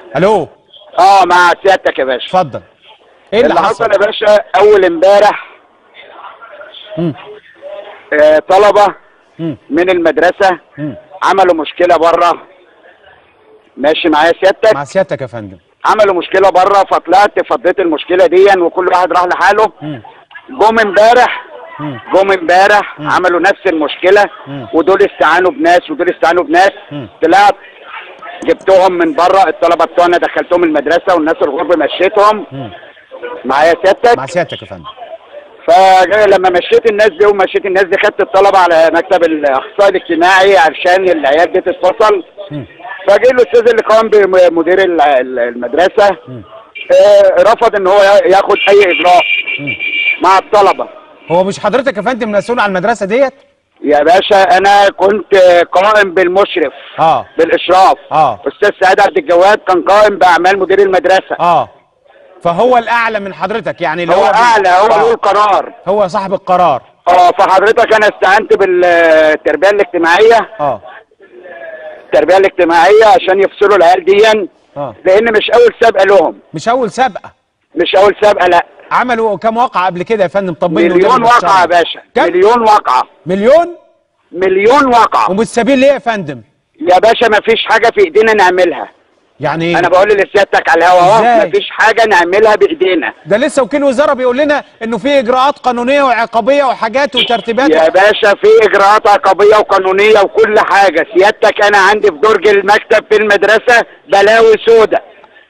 الو اه مع سيادتك يا باشا اتفضل ايه اللي اللي حصل حصل يا باشا اول امبارح مم. آه طلبه مم. من المدرسه مم. عملوا مشكله بره ماشي معايا سيادتك مع سيادتك يا فندم عملوا مشكله بره فطلعت فضيت المشكله دي وكل واحد راح لحاله مم. جم امبارح مم. جم امبارح عملوا نفس المشكله مم. ودول استعانوا بناس ودول استعانوا بناس مم. طلعت جبتهم من بره الطلبه بتوعنا دخلتهم المدرسه والناس الغرب مشيتهم مم. معايا سيادتك مع سيادتك يا فندم فلما مشيت الناس دي ومشيت الناس دي خدت الطلبه على مكتب الاخصائي الاجتماعي عشان العيال دي تتفصل مم. فجه الاستاذ اللي قام بمدير ال- ال- المدرسه مم. آه، رفض ان هو يا- ياخد اي اجراء مم. مع الطلبه هو مش حضرتك يا فندم مسؤول عن المدرسه ديت يا باشا انا كنت قائم بالمشرف اه بالاشراف اه استاذ سعيد عبد الجواد كان قائم باعمال مدير المدرسه اه فهو الاعلى من حضرتك يعني اللي هو بي- اعلى هو آه. له القرار هو صاحب القرار اه فحضرتك انا استعنت بالتربيه الاجتماعيه اه التربيه الاجتماعيه عشان يفصلوا العيال دي اه لان مش اول سابقه لهم مش اول سابقه مش اول سابقه لا عملوا كام واقعه قبل كده يا فندم طمني مليون واقعه يا باشا كم؟ مليون واقعه مليون مليون واقعه ومش سبيل ليه يا فندم يا باشا ما فيش حاجه في ايدينا نعملها يعني ايه انا بقول لسيادتك على الهوا اهو إزاي؟ ما فيش حاجه نعملها بايدينا ده لسه وكيل وزاره بيقول لنا انه في اجراءات قانونيه وعقابيه وحاجات وترتيبات يا باشا في اجراءات عقابيه وقانونيه وكل حاجه سيادتك انا عندي في درج المكتب في المدرسه بلاوي سودا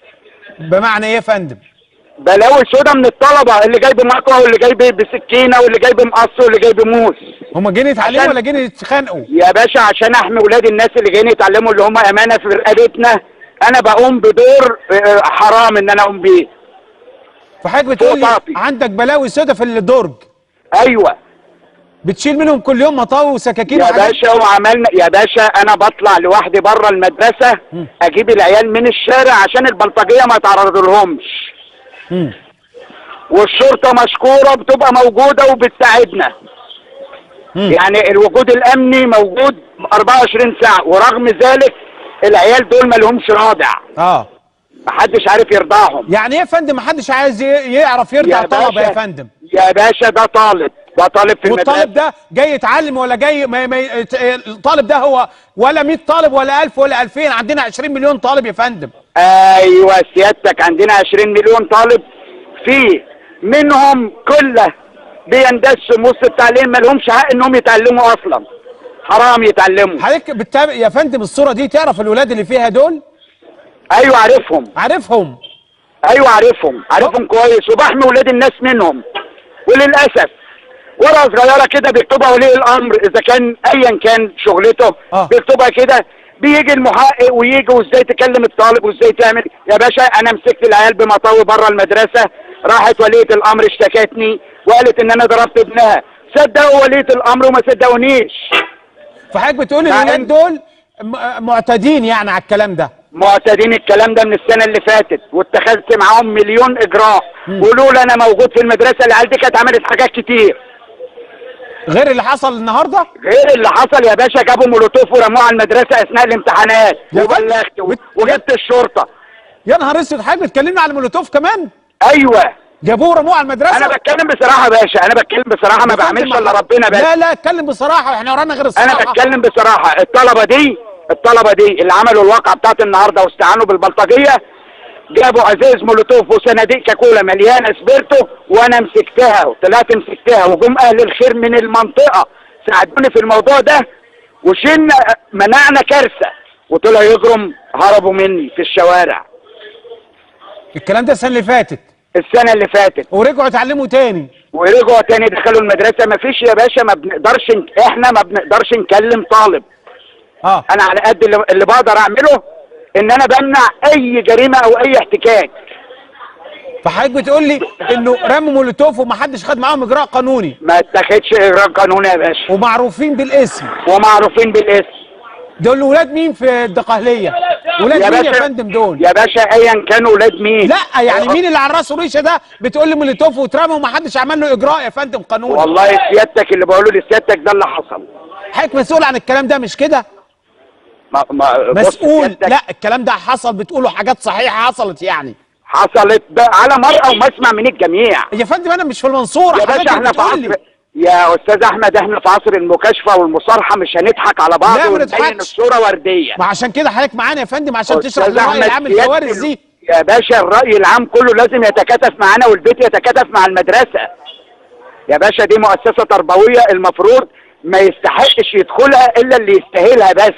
بمعنى ايه يا فندم بلاوي سودا من الطلبه اللي جايب مقوى واللي جايب بسكينه واللي جايب مقص واللي جايب موس هم جايين يتعلموا عشان- ولا جايين يتخانقوا يا باشا عشان احمي ولاد الناس اللي جايين يتعلموا اللي هم امانه في رقبتنا انا بقوم بدور آه، حرام ان انا اقوم بيه فحضرتك بتقول لي طاقي. عندك بلاوي سودا في الدرج ايوه بتشيل منهم كل يوم مطاوي وسكاكين يا وحاجات باشا وعملنا يا باشا انا بطلع لوحدي بره المدرسه اجيب العيال من الشارع عشان البلطجيه ما يتعرض لهمش مم. والشرطه مشكوره بتبقى موجوده وبتساعدنا مم. يعني الوجود الامني موجود 24 ساعه ورغم ذلك العيال دول ما لهمش رادع اه محدش عارف يرضعهم يعني ايه يا فندم محدش عايز ي- يعرف يرضع طلبه يا فندم يا باشا ده طالب ده طالب في والطالب المدرسه ده جاي يتعلم ولا جاي ما ما الطالب ده هو ولا 100 طالب ولا 1000 ولا 2000 عندنا 20 مليون طالب يا فندم ايوه سيادتك عندنا 20 مليون طالب في منهم كله بيندسوا وسط التعليم ما لهمش حق انهم يتعلموا اصلا حرام يتعلموا حضرتك بتتابع يا فندم الصوره دي تعرف الولاد اللي فيها دول ايوه عارفهم عارفهم ايوه عارفهم عارفهم كويس وبحمي ولاد الناس منهم وللاسف ورقه صغيره كده بيكتبها ولي الامر اذا كان ايا كان شغلته آه. بيكتبها كده بيجي المحقق ويجي وازاي تكلم الطالب وازاي تعمل يا باشا انا مسكت العيال بمطاوي بره المدرسه راحت وليه الامر اشتكتني وقالت ان انا ضربت ابنها صدقوا وليه الامر وما صدقونيش فحضرتك بتقول مع الولاد إن- دول م- معتادين يعني على الكلام ده معتادين الكلام ده من السنه اللي فاتت واتخذت معاهم مليون اجراء ولولا انا موجود في المدرسه العيال دي كانت عملت حاجات كتير غير اللي حصل النهارده غير اللي حصل يا باشا جابوا مولوتوف ورموه على المدرسه اثناء الامتحانات يا فندم، وبلغت و- بت- وجبت الشرطه يا نهار اسود حضرتك بتكلمنا على المولوتوف كمان ايوه جابوه رموه على المدرسه انا بتكلم بصراحه يا باشا انا بتكلم بصراحه ما يا فندم، بعملش الا ربنا بس لا لا اتكلم بصراحه احنا ورانا غير الصراحه انا بتكلم بصراحه الطلبه دي الطلبه دي اللي عملوا الواقعه بتاعت النهارده واستعانوا بالبلطجيه جابوا ازاز مولوتوف وصناديق كاكولا مليانه سبيرتو وانا مسكتها وطلعت مسكتها وجم اهل الخير من المنطقه ساعدوني في الموضوع ده وشلنا منعنا كارثه وطلعوا يجرم هربوا مني في الشوارع الكلام ده السنه اللي فاتت السنه اللي فاتت ورجعوا اتعلموا تاني ورجعوا تاني دخلوا المدرسه ما فيش يا باشا ما بنقدرش ن- احنا ما بنقدرش نكلم طالب اه انا على قد اللي, اللي بقدر اعمله ان انا بمنع اي جريمه او اي احتكاك فحضرتك بتقول لي انه رموا مولوتوف ومحدش خد معاهم اجراء قانوني ما اتخذش اجراء قانوني يا باشا ومعروفين بالاسم ومعروفين بالاسم دول ولاد مين في الدقهليه ولاد يا مين يا باشا فندم دول يا باشا ايا كانوا ولاد مين لا يعني مين اللي على راسه ريشه ده بتقول لي مولوتوف واترمى ومحدش عمل له اجراء يا فندم قانوني والله سيادتك اللي بقوله لسيادتك ده اللي حصل حضرتك مسؤول عن الكلام ده مش كده ما ما بص مسؤول سيادتك لا الكلام ده حصل بتقولوا حاجات صحيحه حصلت يعني حصلت ده على مرأى ومسمع من الجميع يا فندم انا مش في المنصوره يا باشا حضرتك احنا في بتقول لي. عصر يا استاذ احمد احنا في عصر المكاشفه والمصارحه مش هنضحك على بعض لا، ما ونبين نضحكش. الصوره ورديه ما عشان كده حضرتك معانا يا فندم عشان تشرح أستاذ للراي أحمد العام سيادة الكوارث ال- دي يا باشا الرأي العام كله لازم يتكاتف معانا والبيت يتكاتف مع المدرسة يا باشا دي مؤسسة تربوية المفروض ما يستحقش يدخلها إلا اللي يستاهلها بس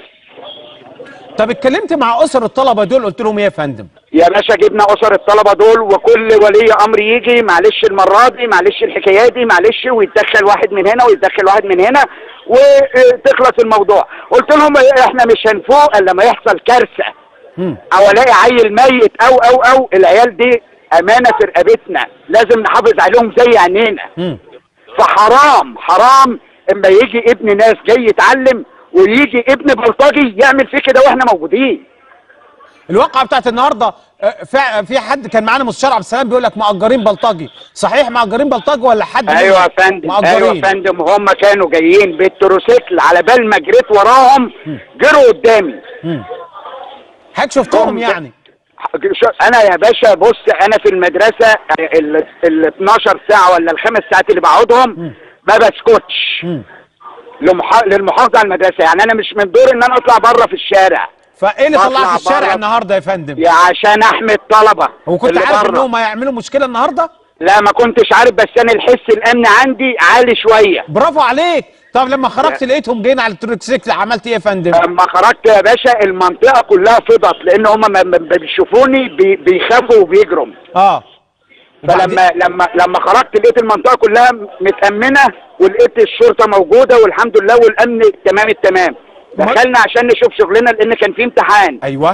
طب اتكلمت مع اسر الطلبه دول قلت لهم ايه يا فندم يا باشا جبنا أسر الطلبة دول وكل ولي أمر يجي معلش المرة دي معلش الحكاية دي معلش ويتدخل واحد من هنا ويتدخل واحد من هنا وتخلص الموضوع قلت لهم احنا مش هنفوق الا لما يحصل كارثة مم. او الاقي عيل ميت او او او العيال دي امانه في رقبتنا لازم نحافظ عليهم زي عينينا مم. فحرام حرام اما يجي ابن ناس جاي يتعلم ويجي ابن بلطجي يعمل فيه كده واحنا موجودين الواقعه بتاعت النهارده آه، فع- في حد كان معانا مستشار عبد السلام بيقول لك مأجرين بلطجي صحيح مأجرين بلطجي ولا حد ايوه يا منهم فندم ايوه مأجرين يا فندم هم كانوا جايين بالتروسيكل على بال ما جريت وراهم جروا قدامي مم. حضرتك شفتهم هم- يعني شو- انا يا باشا بص انا في المدرسه ال ال 12 ساعه ولا الخمس ساعات اللي بقعدهم ما بسكتش مم. لمحا... للمحافظه على المدرسه يعني انا مش من دور ان انا اطلع بره في الشارع فايه اللي بطلع طلعك الشارع بره. النهارده يا فندم يا عشان احمي الطلبه وكنت اللي عارف بره. انهم هيعملوا مشكله النهارده لا ما كنتش عارف بس انا الحس الامني عندي عالي شويه برافو عليك طب لما خرجت لقيتهم جايين على التروكسيكل عملت ايه يا فندم اما خرجت يا باشا المنطقه كلها فضت لان هم ما ما- ما بيشوفوني بي... بيخافوا وبيجروا اه وبعدين- فلما لما لما خرجت لقيت المنطقه كلها متامنه ولقيت الشرطه موجوده والحمد لله والامن تمام التمام ما- دخلنا عشان نشوف شغلنا لان كان في امتحان ايوه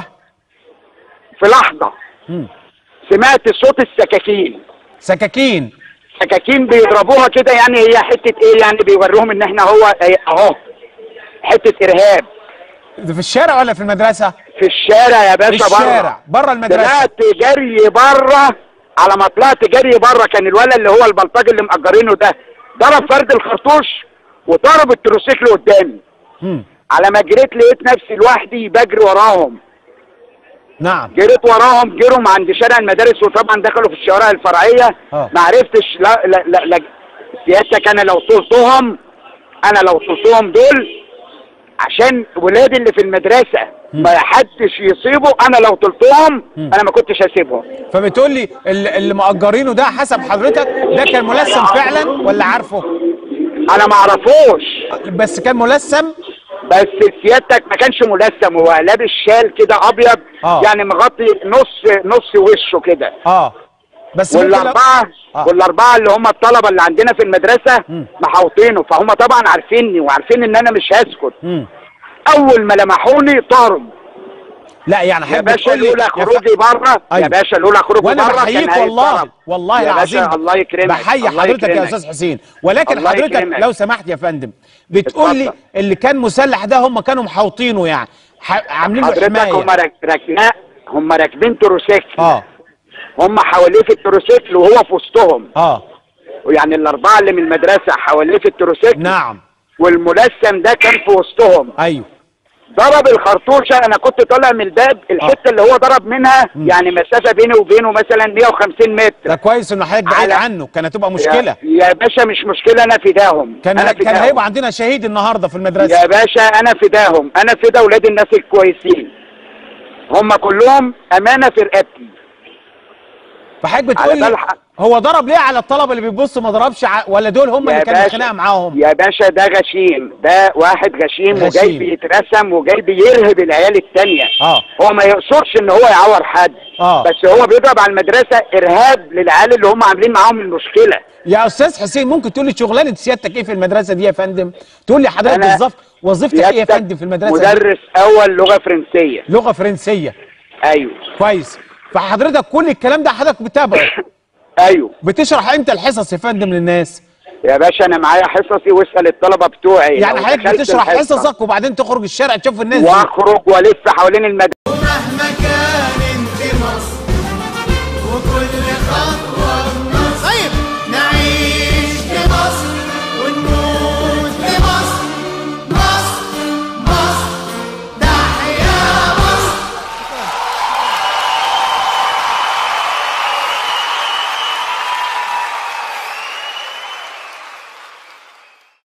في لحظه مم. سمعت صوت السكاكين سكاكين سكاكين بيضربوها كده يعني هي حته ايه يعني بيوروهم ان احنا هو إيه اهو حته ارهاب ده في الشارع ولا في المدرسه في الشارع يا في باشا بره الشارع بره المدرسه طلعت جري بره على ما طلعت جري بره كان الولد اللي هو البلطجي اللي مأجرينه ده ضرب فرد الخرطوش وضرب التروسيكل قدامي مم. على ما جريت لقيت نفسي لوحدي بجري وراهم نعم جريت وراهم جروا من عند شارع المدارس وطبعا دخلوا في الشوارع الفرعيه آه. ما عرفتش لا لا لا, لا سيادتك انا لو طلتهم انا لو طلتهم دول عشان ولادي اللي في المدرسه ما حدش يصيبه انا لو طلتهم انا ما كنتش هسيبهم فبتقول لي ال- اللي مأجرينه ده حسب حضرتك ده كان ملثم فعلا ولا عارفه انا ما اعرفوش بس كان ملثم بس سيادتك ما كانش ملثم هو لابس شال كده ابيض آه. يعني مغطي نص نص وشه كده اه بس ممكن لو- والاربعه آه. والاربعه اللي هم الطلبه اللي عندنا في المدرسه محاوطينه فهم طبعا عارفيني وعارفين ان انا مش هسكت مم. اول ما لمحوني طاروا لا يعني يا حضرتك باشا بتقول لي لولا يا ف- خروجي بره أيوة. يا باشا لولا خروجي وانا بره بحييك كان والله هيتضرب. والله يا العظيم باشا الله يكرمك بحيي الله حضرتك يا يكرمك. استاذ حسين ولكن الله حضرتك يكرمك. لو سمحت يا فندم بتقول لي اتفضل. اللي كان مسلح ده هم كانوا محاوطينه يعني ح- عاملين له حضرتك هم حمايه راك- راكناء هم راكبين تروسيكل اه هم حواليه في التروسيكل وهو في وسطهم اه يعني الاربعه اللي من المدرسه حواليه في التروسيكل نعم والملثم ده كان في وسطهم ايوه ضرب الخرطوشه انا كنت طالع من الباب الحته اللي هو ضرب منها يعني مسافه بيني وبينه مثلا 150 متر ده كويس ان حضرتك بعيد على- عنه كانت هتبقى مشكله يا, يا باشا مش مشكله انا فداهم كان انا كان فداهم. هيبقى عندنا شهيد النهارده في المدرسه يا باشا انا فداهم انا فدا ولاد الناس الكويسين هم كلهم امانه في رقبتي فحضرتك بتقول على لي بالحق. هو ضرب ليه على الطلبه اللي بيبصوا ما ضربش ع... ولا دول هم اللي يا كانوا باشا- الخناقه معاهم يا باشا ده غشيم ده واحد غشيم, غشيم. وجاي بيترسم وجاي بيرهب العيال التانية اه هو ما يقصدش ان هو يعور حد آه. بس هو بيضرب على المدرسه ارهاب للعيال اللي هم عاملين معاهم المشكله يا استاذ حسين ممكن تقول لي شغلانه سيادتك ايه في المدرسه دي يا فندم تقول لي حضرتك أنا بالظبط وظيفتك ايه يا سيادتك فندم في المدرسه دي مدرس اول لغه فرنسيه لغه فرنسيه ايوه كويس فحضرتك كل الكلام ده حضرتك بتتابعه ايوه بتشرح امتى الحصص يا فندم للناس يا باشا انا معايا حصصي واسال الطلبه بتوعي يعني لو حضرتك دخلت بتشرح الحصة حصصك وبعدين تخرج الشارع تشوف الناس دي واخرج والف حوالين المدرسه